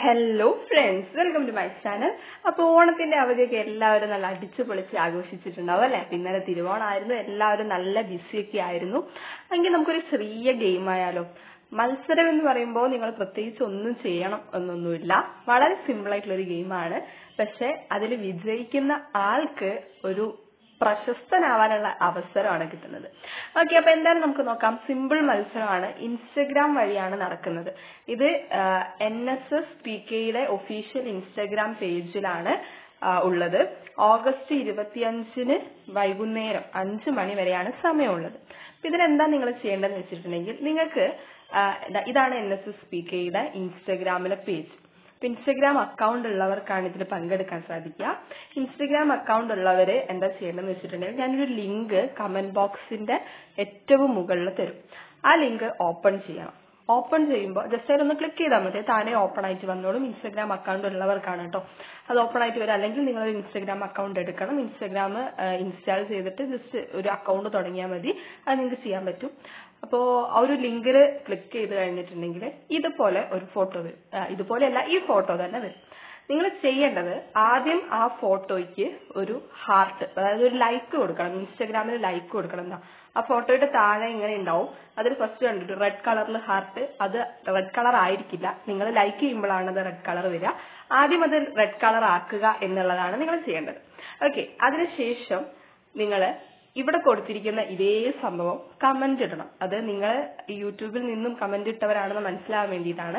hello friends welcome to my channel അപ്പൊ ഓണത്തിന്റെ അവധിയൊക്കെ എല്ലാവരും നല്ല അടിച്ചു പൊളിച്ച് ആഘോഷിച്ചിട്ടുണ്ടാവും അല്ലെ ഇന്നലെ തിരുവോണമായിരുന്നു എല്ലാവരും നല്ല ബിസിയൊക്കെ ആയിരുന്നു എങ്കിൽ നമുക്കൊരു ചെറിയ ഗെയിം ആയാലോ മത്സരം എന്ന് പറയുമ്പോൾ നിങ്ങൾ പ്രത്യേകിച്ച് ഒന്നും ചെയ്യണം എന്നൊന്നുമില്ല വളരെ സിമ്പിൾ ആയിട്ടുള്ള ഒരു ഗെയിമാണ് പക്ഷെ അതിൽ വിജയിക്കുന്ന ആൾക്ക് ഒരു പ്രശസ്തനാവാനുള്ള അവസരമാണ് കിട്ടുന്നത് ഓക്കെ അപ്പൊ എന്തായാലും നമുക്ക് നോക്കാം സിമ്പിൾ മത്സരമാണ് ഇൻസ്റ്റഗ്രാം വഴിയാണ് നടക്കുന്നത് ഇത് എൻ എസ് എസ് പി കെയുടെ ഒഫീഷ്യൽ ഇൻസ്റ്റഗ്രാം പേജിലാണ് ആ, ഉള്ളത് ഓഗസ്റ്റ് ഇരുപത്തിയഞ്ചിന് വൈകുന്നേരം അഞ്ചു മണി വരെയാണ് സമയമുള്ളത് അപ്പൊ ഇതിനെന്താ നിങ്ങൾ ചെയ്യേണ്ടതെന്ന് വെച്ചിട്ടുണ്ടെങ്കിൽ നിങ്ങൾക്ക് ആ, ഇതാ- ഇതാണ് എൻ എസ് എസ് പി കെയുടെ ഇൻസ്റ്റഗ്രാമിലെ പേജ് ഇപ്പൊ ഇൻസ്റ്റഗ്രാം അക്കൗണ്ട് ഉള്ളവർക്കാണ് ഇതിൽ പങ്കെടുക്കാൻ സാധിക്കുക ഇൻസ്റ്റഗ്രാം അക്കൗണ്ട് ഉള്ളവര് എന്താ ചെയ്യേണ്ടതെന്ന് വെച്ചിട്ടുണ്ടെങ്കിൽ ഞാനൊരു ലിങ്ക് കമന്റ് ബോക്സിന്റെ ഏറ്റവും മുകളിൽ തരും ആ ലിങ്ക് ഓപ്പൺ ചെയ്യണം ഓപ്പൺ ചെയ്യുമ്പോൾ ജസ്റ്റ് അതിലൊന്ന് ക്ലിക്ക് ചെയ്താൽ മതി താനെ ഓപ്പൺ ആയിട്ട് വന്നോളും ഇൻസ്റ്റഗ്രാം അക്കൗണ്ട് ഉള്ളവർക്കാണ് കേട്ടോ അത് ഓപ്പൺ ആയിട്ട് വരും അല്ലെങ്കിൽ നിങ്ങൾ ഒരു ഇൻസ്റ്റഗ്രാം അക്കൗണ്ട് എടുക്കണം ഇൻസ്റ്റഗ്രാം ഇൻസ്റ്റാൾ ചെയ്തിട്ട് ജസ്റ്റ് ഒരു അക്കൗണ്ട് തുടങ്ങിയാൽ മതി അത് നിങ്ങൾക്ക് ചെയ്യാൻ പറ്റും അപ്പോ ആ ഒരു ലിങ്കിൽ ക്ലിക്ക് ചെയ്ത് കഴിഞ്ഞിട്ടുണ്ടെങ്കിൽ ഇതുപോലെ ഒരു ഫോട്ടോ വരും ആ, ഇതുപോലെയല്ല ഈ ഫോട്ടോ തന്നെ വരും നിങ്ങൾ ചെയ്യേണ്ടത് ആദ്യം ആ ഫോട്ടോയ്ക്ക് ഒരു ഹാർട്ട് അതായത് ഒരു ലൈക്ക് കൊടുക്കണം ഇൻസ്റ്റാഗ്രാമിൽ ലൈക്ക് കൊടുക്കണം എന്താ ആ ഫോട്ടോയുടെ താഴെ ഇങ്ങനെ ഉണ്ടാവും അതിൽ ഫസ്റ്റ് കണ്ടിട്ട് റെഡ് കളറിൽ ഹാർട്ട് അത് റെഡ് കളർ ആയിരിക്കില്ല നിങ്ങൾ ലൈക്ക് ചെയ്യുമ്പോഴാണ് അത് റെഡ് കളർ വരിക ആദ്യം അത് റെഡ് കളർ ആക്കുക എന്നുള്ളതാണ് നിങ്ങൾ ചെയ്യേണ്ടത് ഓക്കെ അതിനുശേഷം നിങ്ങൾ ഇവിടെ കൊടുത്തിരിക്കുന്ന ഇതേ സംഭവം കമന്റ് ഇടണം അത് നിങ്ങൾ യൂട്യൂബിൽ നിന്നും കമന്റ് ഇട്ടവരാണെന്ന് മനസ്സിലാവാൻ വേണ്ടിയിട്ടാണ്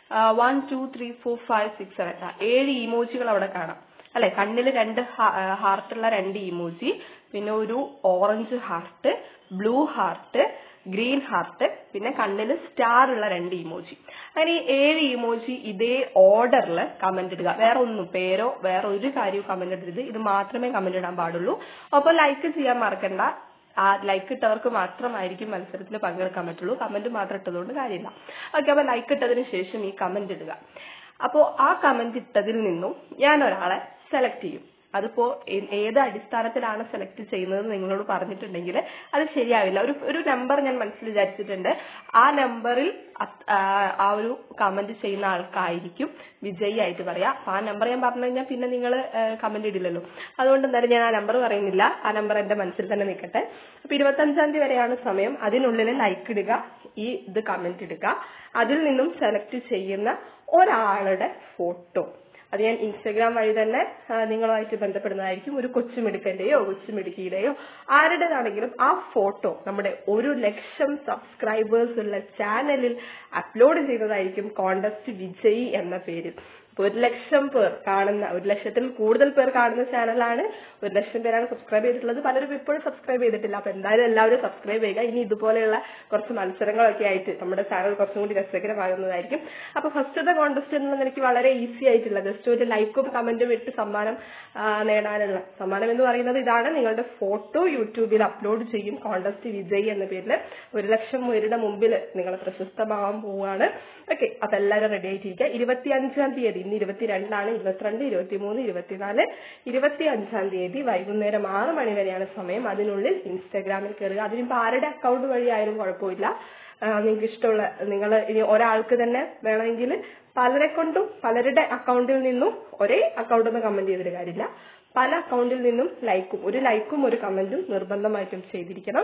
one two three four five six seven ഏഴ് ഇമോജികൾ അവിടെ കാണാം അല്ലെ കണ്ണിൽ രണ്ട് ഹാർട്ടുള്ള രണ്ട് ഇമോജി പിന്നെ ഒരു orange heart blue heart green heart പിന്നെ കണ്ണിൽ സ്റ്റാർ ഉള്ള രണ്ട് ഇമോജി അങ്ങനെ ഈ ഏഴ് ഇമോജി ഇതേ ഓർഡറിൽ കമന്റ് ഇടുക വേറെ ഒന്നും പേരോ വേറെ ഒരു കാര്യവും കമന്റ് ഇടരുത് ഇത് മാത്രമേ കമന്റ് ഇടാൻ പാടുള്ളൂ അപ്പോൾ ലൈക്ക് ചെയ്യാൻ മറക്കണ്ട ആ ലൈക്ക് ഇട്ടവർക്ക് മാത്രമായിരിക്കും മത്സരത്തിൽ പങ്കെടുക്കാൻ പറ്റുള്ളൂ കമന്റ് മാത്രം ഇട്ടതുകൊണ്ട് കാര്യമില്ല ഓക്കെ അപ്പൊ ലൈക്ക് ഇട്ടതിന് ശേഷം ഈ കമന്റ് ഇടുക അപ്പോ ആ കമന്റ് ഇട്ടതിൽ നിന്നും ഞാൻ ഒരാളെ സെലക്ട് ചെയ്യും അതിപ്പോ ഏ- ഏത് അടിസ്ഥാനത്തിലാണ് സെലക്ട് ചെയ്യുന്നത് നിങ്ങളോട് പറഞ്ഞിട്ടുണ്ടെങ്കിൽ അത് ശരിയാവില്ല ഒരു ഒരു നമ്പർ ഞാൻ മനസ്സിൽ വിചാരിച്ചിട്ടുണ്ട് ആ നമ്പറിൽ അത്- ആ ആ ഒരു കമന്റ് ചെയ്യുന്ന ആൾക്കായിരിക്കും വിജയിയായിട്ട് പറയാ അപ്പൊ ആ നമ്പർ ഞാൻ പറഞ്ഞു കഴിഞ്ഞാൽ പിന്നെ നിങ്ങൾ കമന്റ് ഇടില്ലല്ലോ അതുകൊണ്ട് എന്തായാലും ഞാൻ ആ നമ്പർ പറയുന്നില്ല ആ നമ്പർ എന്റെ മനസ്സിൽ തന്നെ നിൽക്കട്ടെ അപ്പൊ ഇരുപത്തി അഞ്ചാം തീയതി വരെയാണ് സമയം അതിനുള്ളിൽ ലൈക്ക് ഇടുക ഈ ഇത് കമന്റ് ഇടുക അതിൽ നിന്നും സെലക്ട് ചെയ്യുന്ന ഒരാളുടെ ഫോട്ടോ അത് ഞാൻ ഇൻസ്റ്റഗ്രാം വഴി തന്നെ ആ, നിങ്ങളുമായിട്ട് ബന്ധപ്പെടുന്നതായിരിക്കും ഒരു കൊച്ചുമിടുക്കന്റെയോ കൊച്ചുമിടുക്കിയുടെയോ ആരുടേതാണെങ്കിലും ആ ഫോട്ടോ നമ്മുടെ ഒരു ലക്ഷം സബ്സ്ക്രൈബേഴ്സ് ഉള്ള ചാനലിൽ അപ്ലോഡ് ചെയ്യുന്നതായിരിക്കും കോണ്ടസ്റ്റ് വിജയി എന്ന പേരിൽ ഇപ്പൊ ഒരു ലക്ഷം പേർ കാണുന്ന ഒരു ലക്ഷത്തിൽ കൂടുതൽ പേർ കാണുന്ന ചാനലാണ് ഒരു ലക്ഷം പേരാണ് സബ്സ്ക്രൈബ് ചെയ്തിട്ടുള്ളത് പലരും ഇപ്പോഴും സബ്സ്ക്രൈബ് ചെയ്തിട്ടില്ല അപ്പൊ എന്തായാലും എല്ലാവരും സബ്സ്ക്രൈബ് ചെയ്യുക ഇനി ഇതുപോലെയുള്ള കുറച്ച് മത്സരങ്ങളൊക്കെ ആയിട്ട് നമ്മുടെ ചാനൽ കുറച്ചും കൂടി രസകരമാകുന്നതായിരിക്കും അപ്പൊ ഫസ്റ്റത്തെ കോൺടെസ്റ്റ് എന്നുള്ളത് എനിക്ക് വളരെ ഈസി ആയിട്ടുള്ള ജസ്റ്റ് ഒരു ലൈക്കും കമന്റും ഇട്ട് സമ്മാനം ആ, നേടാനുള്ള സമ്മാനം എന്ന് പറയുന്നത് ഇതാണ് നിങ്ങളുടെ ഫോട്ടോ യൂട്യൂബിൽ അപ്ലോഡ് ചെയ്യും കോൺടെസ്റ്റ് വിജയ് എന്ന പേരിൽ ഒരു ലക്ഷം പേരുടെ മുമ്പിൽ നിങ്ങൾ പ്രശസ്തമാവാൻ പോവുകയാണ് ഓക്കെ അപ്പൊ എല്ലാവരും റെഡി ആയിട്ടിരിക്കുക ഇരുപത്തി അഞ്ചാം തീയതി ഇന്ന് ഇരുപത്തിരണ്ടാണ് ഇരുപത്തിരണ്ട് ഇരുപത്തിമൂന്ന് ഇരുപത്തിനാല് ഇരുപത്തി അഞ്ചാം തീയതി വൈകുന്നേരം ആറ് മണി വരെയാണ് സമയം അതിനുള്ളിൽ ഇൻസ്റ്റാഗ്രാമിൽ കയറുക അതിനിപ്പോ ആരുടെ അക്കൗണ്ട് വഴി ആയാലും കുഴപ്പമില്ല നിങ്ങൾക്ക് ഇഷ്ടമുള്ള നിങ്ങൾ ഇനി ഒരാൾക്ക് തന്നെ വേണമെങ്കിൽ പലരെ കൊണ്ടും പലരുടെ അക്കൗണ്ടിൽ നിന്നും ഒരേ അക്കൗണ്ടിൽ നിന്ന് കമന്റ് ചെയ്തിട്ട് കാര്യമില്ല പല അക്കൗണ്ടിൽ നിന്നും ലൈക്കും ഒരു ലൈക്കും ഒരു കമന്റും നിർബന്ധമായിട്ടും ചെയ്തിരിക്കണം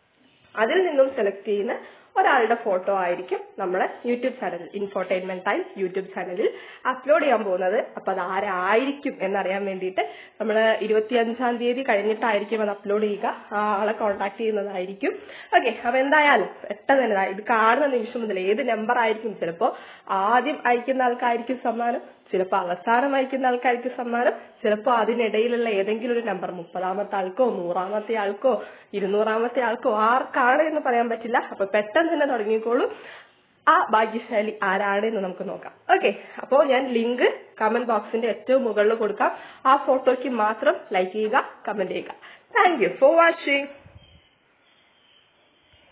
അതിൽ നിന്നും സെലക്ട് ചെയ്യുന്ന ഒരാളുടെ ഫോട്ടോ ആയിരിക്കും നമ്മളെ യൂട്യൂബ് ചാനലിൽ ഇൻഫോർടൈൻമെന്റ് ടൈം യൂട്യൂബ് ചാനലിൽ അപ്ലോഡ് ചെയ്യാൻ പോകുന്നത് അപ്പൊ അത് ആരായിരിക്കും എന്നറിയാൻ വേണ്ടിയിട്ട് നമ്മൾ ഇരുപത്തിയഞ്ചാം തീയതി കഴിഞ്ഞിട്ടായിരിക്കും അത് അപ്ലോഡ് ചെയ്യുക ആ ആളെ കോൺടാക്ട് ചെയ്യുന്നതായിരിക്കും ഓക്കെ അപ്പൊ എന്തായാലും പെട്ടെന്ന് തന്നെ ദാ ഇത് കാണുന്ന നിമിഷം മുതൽ ഏത് നമ്പർ ആയിരിക്കും ചിലപ്പോ ആദ്യം അയക്കുന്ന ആൾക്കായിരിക്കും സമ്മാനം ചിലപ്പോ അവസാനം അയക്കുന്ന ആൾക്കാർക്ക് സമ്മാനം ചിലപ്പോ അതിനിടയിലുള്ള ഏതെങ്കിലും ഒരു നമ്പർ മുപ്പതാമത്തെ ആൾക്കോ നൂറാമത്തെ ആൾക്കോ ഇരുന്നൂറാമത്തെ ആൾക്കോ ആർക്കാണ് എന്ന് പറയാൻ പറ്റില്ല അപ്പൊ പെട്ടെന്ന് തന്നെ തുടങ്ങിക്കോളൂ ആ ഭാഗ്യശാലി ആരാണ് എന്ന് നമുക്ക് നോക്കാം ഓക്കെ അപ്പോ ഞാൻ ലിങ്ക് കമന്റ് ബോക്സിന്റെ ഏറ്റവും മുകളിൽ കൊടുക്കാം ആ ഫോട്ടോയ്ക്ക് മാത്രം ലൈക്ക് ചെയ്യുക കമന്റ് ചെയ്യുക താങ്ക് യു ഫോർ വാച്ചിങ്